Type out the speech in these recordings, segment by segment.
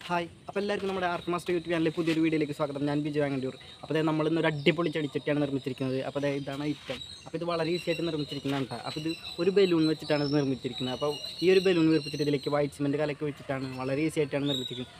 hi അപ്പോൾ എല്ലാവർക്കും നമ്മുടെ ആർക്ക് മാസ്റ്റർ യൂട്യൂബ് ചാനലിലെ പുതിയൊരു വീഡിയോയിലേക്ക് സ്വാഗതം ഞാൻ ബിജു വാങ്ങണ്ടൂർ അപ്പോൾ അതായത് നമ്മൾ ഇന്നൊരു അടിപൊളി ചെടിച്ചട്ടിയാണ് നിർമ്മിച്ചിരിക്കുന്നത് അപ്പോൾ അതായത് ഇതാണ് ഐറ്റം അപ്പോൾ ഇത് വളരെ ഈസി ആയിട്ട് നിർമ്മിച്ചിരിക്കുന്നതാണ് കേട്ടോ അപ്പോൾ ഇത് ഒരു ബലൂൺ വെച്ചിട്ടാണ് ഇത് നിർമ്മിച്ചിരിക്കുന്നത് അപ്പോൾ ഈ ഒരു ബലൂൺ വീർപ്പിച്ചിട്ട് ഇതിലേക്ക് വൈറ്റ് സിമെൻറ്റ് കലക്കി വെച്ചിട്ടാണ് വളരെ ഈസി ആയിട്ടാണ് നിർമ്മിച്ചിരിക്കുന്നത്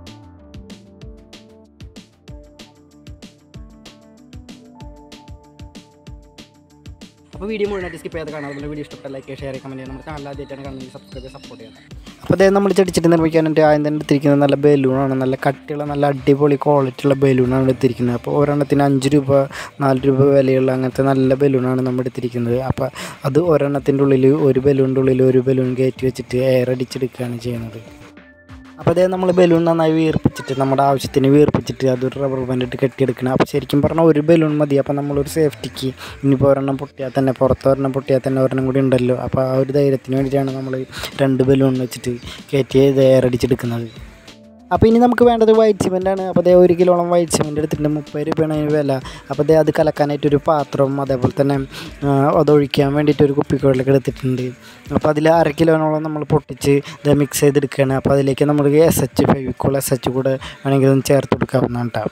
അപ്പോൾ വീഡിയോ മുഴുവനായിട്ട് സ്കിപ്പ് ചെയ്ത് കാണാം അതുപോലെ വീഡിയോ ഇഷ്ടപ്പെട്ട ലൈക്ക് ഷെയർ കമൻറ്റ് ചെയ്യാം നമ്മുടെ ചാനൽ ആദ്യമായിട്ടാണ് കാണുന്നത് സബ്സ്ക്രൈബ് സപ്പോർട്ട് ചെയ്യാം അപ്പോൾ അതായത് നമ്മൾ ചെടിച്ചിട്ട് നിർമ്മിക്കാനായിട്ട് ആദ്യം തന്നെ എടുത്തിരിക്കുന്നത് നല്ല ബലൂണാണ് നല്ല കട്ടിയുള്ള നല്ല അടിപൊളി ക്വാളിറ്റി ഉള്ള ബലൂണാണ് എടുത്തിരിക്കുന്നത് അപ്പോൾ ഒരെണ്ണത്തിന് അഞ്ച് രൂപ നാല് രൂപ വിലയുള്ള അങ്ങനത്തെ നല്ല ബലൂണാണ് നമ്മൾ എടുത്തിരിക്കുന്നത് അപ്പോൾ അത് ഒരെണ്ണത്തിൻ്റെ ഉള്ളിൽ ഒരു ബലൂണിൻ്റെ ഉള്ളിൽ ഒരു ബലൂൺ കയറ്റി വെച്ചിട്ട് എയർ അടിച്ചെടുക്കുകയാണ് ചെയ്യുന്നത് അപ്പോൾ അതേ നമ്മൾ ബലൂൺ നന്നായി വീർപ്പിച്ചിട്ട് നമ്മുടെ ആവശ്യത്തിന് വീർപ്പിച്ചിട്ട് അതൊരു റബ്ബർ ബാൻഡ് ഇട്ട് കെട്ടിയെടുക്കണം അപ്പോൾ ശരിക്കും പറഞ്ഞാൽ ഒരു ബലൂൺ മതി അപ്പോൾ നമ്മളൊരു സേഫ്റ്റിക്ക് ഇനിയിപ്പോൾ ഒരെണ്ണം പൊട്ടിയാൽ തന്നെ പുറത്ത് ഒരെണ്ണം പൊട്ടിയാൽ തന്നെ ഒരെണ്ണം കൂടി ഉണ്ടല്ലോ അപ്പോൾ ആ ഒരു ധൈര്യത്തിന് വേണ്ടിയിട്ടാണ് നമ്മൾ രണ്ട് ബലൂൺ വെച്ചിട്ട് കയറ്റി ഇത് എയർ അടിച്ചെടുക്കുന്നത് അപ്പോൾ ഇനി നമുക്ക് വേണ്ടത് വൈറ്റ് സിമെൻ്റ് ആണ് അപ്പോൾ അതേ ഒരു കിലോളം വൈറ്റ് സിമെൻ്റ് എടുത്തിട്ടുണ്ട് മുപ്പത് രൂപയാണ് അതിന് വില അപ്പോൾ അതേ അത് കലക്കാനായിട്ട് ഒരു പാത്രം അതേപോലെ തന്നെ ആ, അതൊഴിക്കാൻ വേണ്ടിയിട്ട് ഒരു കുപ്പിക്കുള്ളിലേക്ക് എടുത്തിട്ടുണ്ട് അപ്പോൾ അതിൽ അര കിലോനോളം നമ്മൾ പൊട്ടിച്ച് ഇത് മിക്സ് ചെയ്തെടുക്കുകയാണ് അപ്പോൾ അതിലേക്ക് നമ്മൾ S H Fevicol S H കൂടെ വേണമെങ്കിൽ ഒന്ന് ചേർത്ത് കൊടുക്കാവുന്നതാണ് കേട്ടോ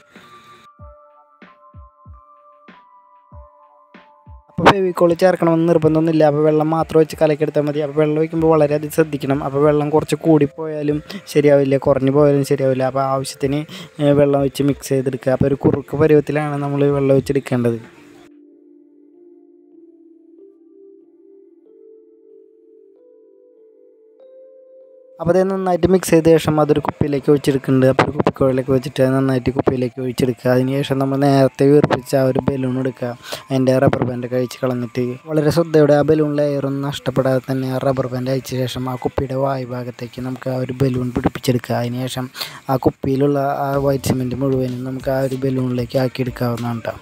അപ്പോൾ ഫെവിക്കോൾ ചേർക്കണമെന്ന് നിർബന്ധമൊന്നുമില്ല അപ്പോൾ വെള്ളം മാത്രം വെച്ച് കലക്കെടുത്താൽ മതി അപ്പോൾ വെള്ളം ഒഴിക്കുമ്പോൾ വളരെയധികം ശ്രദ്ധിക്കണം അപ്പോൾ വെള്ളം കുറച്ച് കൂടിപ്പോയാലും ശരിയാവില്ല കുറഞ്ഞു പോയാലും ശരിയാവില്ല അപ്പോൾ ആവശ്യത്തിന് ഏ, വെള്ളം ഒഴിച്ച് മിക്സ് ചെയ്തെടുക്കുക അപ്പോൾ ഒരു കുറുക്ക് പരുവത്തിലാണ് നമ്മൾ വെള്ളം ഒഴിച്ചെടുക്കേണ്ടത് അപ്പോൾ അത് നന്നായിട്ട് മിക്സ് ചെയ്ത ശേഷം അതൊരു കുപ്പിയിലേക്ക് ഒഴിച്ചെടുക്കുന്നുണ്ട് അപ്പോൾ ഒരു കുപ്പിക്കുഴലേക്ക് വെച്ചിട്ട് അത് നന്നായിട്ട് കുപ്പിയിലേക്ക് ഒഴിച്ചെടുക്കുക അതിന് ശേഷം നമ്മൾ നേരത്തെ വീർപ്പിച്ച ആ ഒരു ബലൂൺ എടുക്കുക അതിൻ്റെ റബ്ബർ ബാൻഡ് കഴിച്ച് കളഞ്ഞിട്ട് വളരെ ശ്രദ്ധയോടെ ആ ബലൂൺ ലെയറൊന്നും നഷ്ടപ്പെടാതെ തന്നെ ആ റബ്ബർ ബാൻഡ് അയച്ച ശേഷം ആ കുപ്പിയുടെ വായു ഭാഗത്തേക്ക് നമുക്ക് ആ ഒരു ബലൂൺ പിടിപ്പിച്ചെടുക്കുക അതിന് ശേഷം ആ കുപ്പിയിലുള്ള ആ വൈറ്റ് സിമെൻറ്റ് മുഴുവനും നമുക്ക് ആ ഒരു ബലൂണിലേക്ക് ആക്കിയെടുക്കാവുന്നതാണ് കേട്ടോ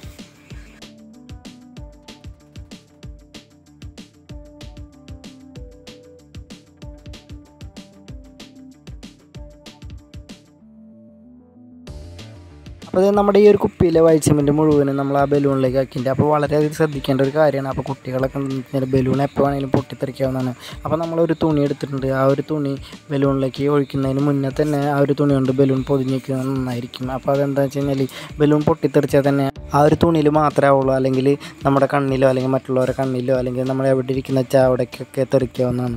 അപ്പോൾ ഇത് നമ്മുടെ ഈ ഒരു കുപ്പിയിലെ വൈറ്റ് സിമെൻറ്റ് മുഴുവനും നമ്മൾ ആ ബലൂണിലേക്ക് ആക്കിയിട്ട് അപ്പോൾ വളരെയധികം ശ്രദ്ധിക്കേണ്ട ഒരു കാര്യമാണ് അപ്പോൾ കുട്ടികളൊക്കെ ഉണ്ടെങ്കിൽ ബലൂൺ എപ്പോൾ വേണമെങ്കിലും പൊട്ടിത്തെറിക്കാവുന്നതാണ് അപ്പോൾ നമ്മളൊരു തുണി എടുത്തിട്ടുണ്ട് ആ ഒരു തുണി ബലൂണിലേക്ക് ഒഴിക്കുന്നതിന് മുന്നേ തന്നെ ആ ഒരു തുണി കൊണ്ട് ബലൂൺ പൊതിഞ്ഞിരിക്കുന്നത് നന്നായിരിക്കും അപ്പോൾ അതെന്താ വെച്ച് കഴിഞ്ഞാൽ ബലൂൺ പൊട്ടിത്തെറിച്ചാൽ തന്നെ ആ ഒരു തുണിയിൽ മാത്രമേ ആവുള്ളൂ അല്ലെങ്കിൽ നമ്മുടെ കണ്ണിലോ അല്ലെങ്കിൽ മറ്റുള്ളവരുടെ കണ്ണിലോ അല്ലെങ്കിൽ നമ്മൾ എവിടെ ഇരിക്കുന്ന വെച്ചാൽ അവിടേക്കൊക്കെ തെറിക്കാവുന്നതാണ്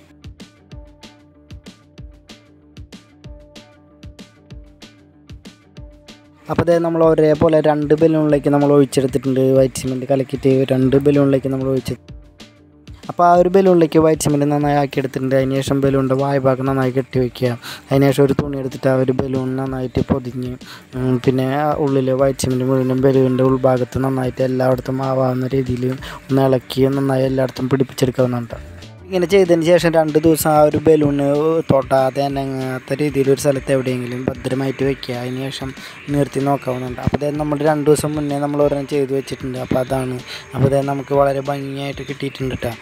അപ്പോൾ അതേ നമ്മൾ ഒരേപോലെ രണ്ട് ബലൂണിലേക്ക് നമ്മൾ ഒഴിച്ചെടുത്തിട്ടുണ്ട് വൈറ്റ് സിമെൻറ്റ് കലക്കിയിട്ട് രണ്ട് ബലൂണിലേക്ക് നമ്മൾ ഒഴിച്ച് അപ്പോൾ ആ ഒരു ബലൂണിലേക്ക് വൈറ്റ് സിമെൻറ്റ് നന്നായി ആക്കി എടുത്തിട്ടുണ്ട് അതിന് ശേഷം ബലൂണിൻ്റെ വായ്ഭാഗം നന്നായി കെട്ടി വയ്ക്കുക അതിന് ശേഷം ഒരു തുണി എടുത്തിട്ട് ആ ഒരു ബലൂൺ നന്നായിട്ട് പൊതിഞ്ഞ് ഉം, പിന്നെ ആ ഉള്ളിൽ വൈറ്റ് സിമെൻറ്റ് മുഴുവനും ബലൂണിൻ്റെ ഉൾഭാഗത്ത് നന്നായിട്ട് എല്ലായിടത്തും ആവാവുന്ന രീതിയിൽ ഒന്ന് ഇളക്കി നന്നായി എല്ലായിടത്തും പിടിപ്പിച്ചെടുക്കാവുന്നതാണ് ഇങ്ങനെ ചെയ്തതിന് ശേഷം രണ്ട് ദിവസം ആ ഒരു ബലൂണ് തൊട്ടാതെ അനങ്ങാത്ത രീതിയിൽ ഒരു സ്ഥലത്ത് എവിടെയെങ്കിലും ഭദ്രമായിട്ട് വെക്കുക അതിന് ശേഷം നിർത്തി നോക്കാവുന്നുണ്ട് അപ്പോൾ അതായത് നമ്മൾ രണ്ട് ദിവസം മുന്നേ നമ്മൾ ഒരെണ്ണം ചെയ്ത് വെച്ചിട്ടുണ്ട് അപ്പോൾ അതാണ് അപ്പോൾ അതായത് നമുക്ക് വളരെ ഭംഗിയായിട്ട് കിട്ടിയിട്ടുണ്ട് കേട്ടോ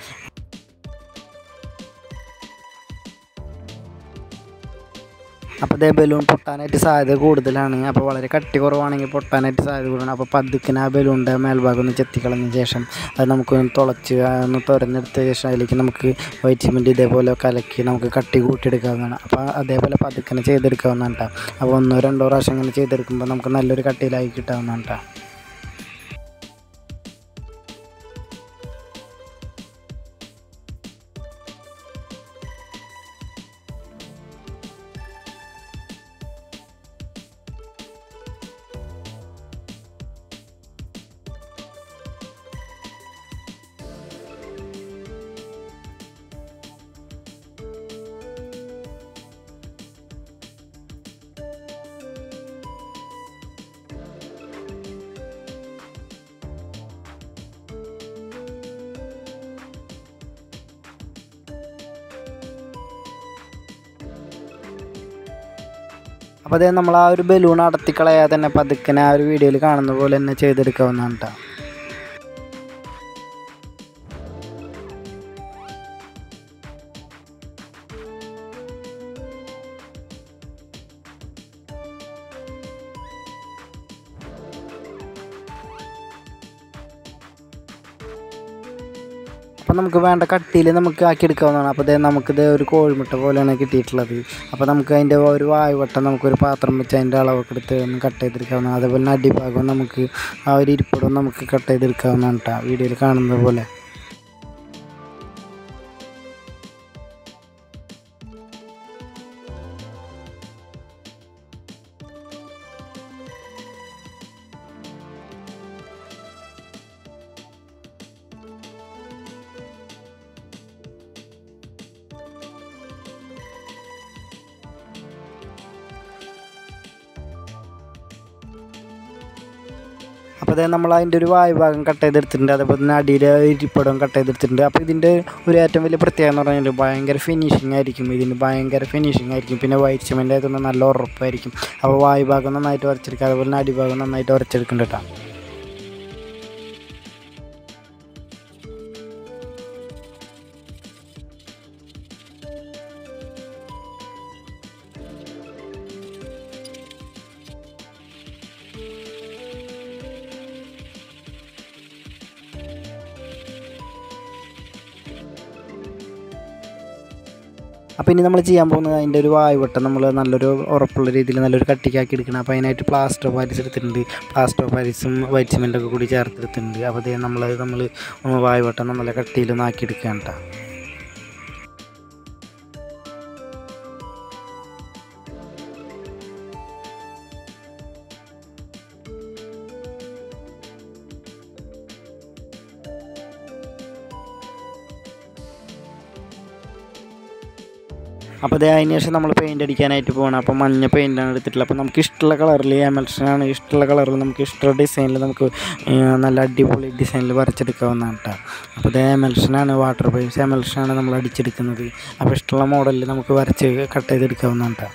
അപ്പോൾ അതേ ബലൂൺ പൊട്ടാനായിട്ട് സാധ്യത കൂടുതലാണ് അപ്പോൾ വളരെ കട്ടി കുറവാണെങ്കിൽ പൊട്ടാനായിട്ട് സാധ്യത കൂടുതലാണ് അപ്പോൾ പതുക്കിന് ആ ബലൂണിൻ്റെ മേൽഭാഗം ഒന്ന് ചെത്തിക്കളഞ്ഞ ശേഷം അത് നമുക്കൊന്ന് തുളച്ച് ആ ഒന്ന് തുറന്നെടുത്ത ശേഷം അതിലേക്ക് നമുക്ക് വൈറ്റ് സിമെൻറ്റ് ഇതേപോലെ കലക്കി നമുക്ക് കട്ടി കൂട്ടിയെടുക്കാവുന്നതാണ് അപ്പോൾ അതേപോലെ പതുക്കനെ ചെയ്തെടുക്കാവുന്നതാണ് കേട്ടോ അപ്പോൾ ഒന്നോ രണ്ടോ പ്രാവശ്യം ഇങ്ങനെ ചെയ്തെടുക്കുമ്പോൾ നമുക്ക് നല്ലൊരു കട്ടിയിലായി കിട്ടാവുന്നതാണ് കേട്ടോ അപ്പോൾ അതേ നമ്മൾ ആ ഒരു ബലൂൺ അടത്തിക്കളയാതെ തന്നെ പതുക്കനെ ആ ഒരു വീഡിയോയിൽ കാണുന്ന പോലെ തന്നെ ചെയ്തെടുക്കാവുന്നതാണ് കേട്ടോ അപ്പോൾ നമുക്ക് വേണ്ട കട്ടിയിൽ നമുക്ക് ആക്കി എടുക്കാവുന്നതാണ് അപ്പോൾ ഇത് നമുക്കിത് ഒരു കോഴിമുട്ട പോലെയാണ് കിട്ടിയിട്ടുള്ളത് അപ്പോൾ നമുക്ക് അതിൻ്റെ ഒരു വായുവട്ടം നമുക്കൊരു പാത്രം വെച്ച് അതിൻ്റെ അളവൊക്കെ എടുത്ത് ഒന്ന് കട്ട് ചെയ്തെടുക്കാവുന്നതാണ് അതേപോലെ തന്നെ അടിഭാഗം നമുക്ക് ആ ഒരു ഇരിപ്പിടം നമുക്ക് കട്ട് ചെയ്തെടുക്കാവുന്നതാണ് കേട്ടോ വീഡിയോയിൽ കാണുന്നത് പോലെ അപ്പോൾ അതായത് നമ്മൾ അതിൻ്റെ ഒരു വായു ഭാഗം കട്ട് ചെയ്തെടുത്തിട്ടുണ്ട് അതേപോലെ തന്നെ അടിയിലെ ഇരിപ്പിടം കട്ട് ചെയ്തെടുത്തിട്ടുണ്ട് അപ്പോൾ ഇതിൻ്റെ ഒരു ഏറ്റവും വലിയ പ്രത്യേകത എന്ന് പറഞ്ഞാൽ ഭയങ്കര ഫിനിഷിംഗ് ആയിരിക്കും ഇതിന് ഭയങ്കര ഫിനിഷിംഗ് ആയിരിക്കും പിന്നെ വൈറ്റ് സിമെൻ്റ് ആയതുകൊണ്ട് നല്ല ഉറപ്പായിരിക്കും അപ്പോൾ വായു ഭാഗം നന്നായിട്ട് ഉരച്ചെടുക്കുക അതുപോലെ തന്നെ അടിഭാഗം നന്നായിട്ട് ഉരച്ചെടുക്കുന്നുണ്ട് കേട്ടോ അപ്പോൾ ഇനി നമ്മൾ ചെയ്യാൻ പോകുന്നത് അതിൻ്റെ ഒരു വായുവട്ടം നമ്മൾ നല്ലൊരു ഉറപ്പുള്ള രീതിയിൽ നല്ലൊരു കട്ടിക്കാക്കി എടുക്കണം അപ്പോൾ അതിനായിട്ട് പ്ലാസ്റ്റർ ഓഫ് പാരീസ് എടുത്തിട്ടുണ്ട് പ്ലാസ്റ്റർ ഓഫ് പാരീസും വൈറ്റ് സിമെൻറ്റൊക്കെ കൂടി ചേർത്തെടുത്തിട്ടുണ്ട് അപ്പോൾ അതേ നമ്മൾ നമ്മൾ വായുവട്ടം നമ്മളെ കട്ടിയിലൊന്ന് ആക്കി എടുക്കുകയാണ് കേട്ടോ അപ്പോൾ അതേ അതിന് ശേഷം നമ്മൾ പെയിൻ്റ് അടിക്കാനായിട്ട് പോകണം അപ്പോൾ മഞ്ഞ പെയിൻ്റാണ് എടുത്തിട്ടുള്ളത് അപ്പോൾ നമുക്ക് ഇഷ്ടമുള്ള കളറിൽ എമൽഷനാണ് ഇഷ്ടമുള്ള കളറിൽ നമുക്ക് ഇഷ്ടമുള്ള ഡിസൈനിൽ നമുക്ക് ഏഹ്, നല്ല അടിപൊളി ഡിസൈനിൽ വരച്ചെടുക്കാവുന്നതാണ് കേട്ടോ അപ്പോൾ ഇതേ എമൽഷനാണ് വാട്ടർ പൈപ്സ് എമൽഷനാണ് നമ്മൾ അടിച്ചെടുക്കുന്നത് അപ്പോൾ ഇഷ്ടമുള്ള മോഡലിൽ നമുക്ക് വരച്ച് കട്ട് ചെയ്തെടുക്കാവുന്നതാണ് കേട്ടോ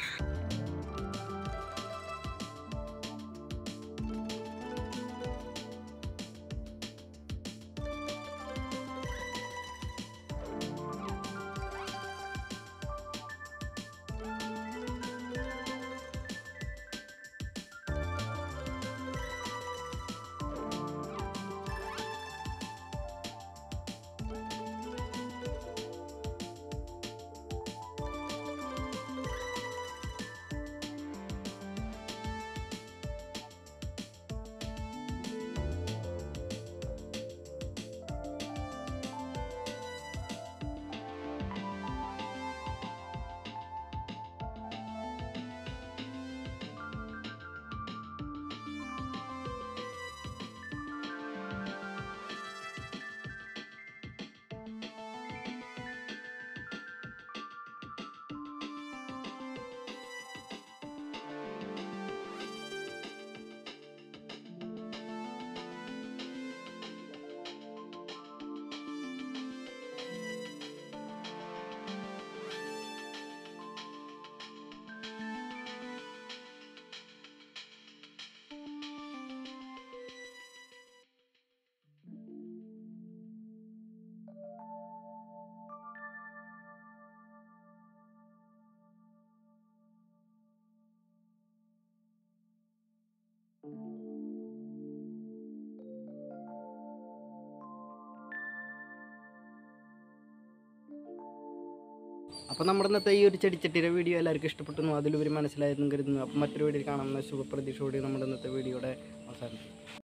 അപ്പോൾ നമ്മുടെ ഇന്നത്തെ ഈ ഒരു ചെടിച്ചട്ടിയുടെ വീഡിയോ എല്ലാവർക്കും ഇഷ്ടപ്പെട്ടു അതിലുപരി മനസ്സിലായെന്നും കരുതുന്നു അപ്പോൾ മറ്റൊരു വീഡിയോ കാണാമെന്ന ശുഭപ്രതീക്ഷയോടെ നമ്മുടെ ഇന്നത്തെ വീഡിയോയുടെ അവസാനം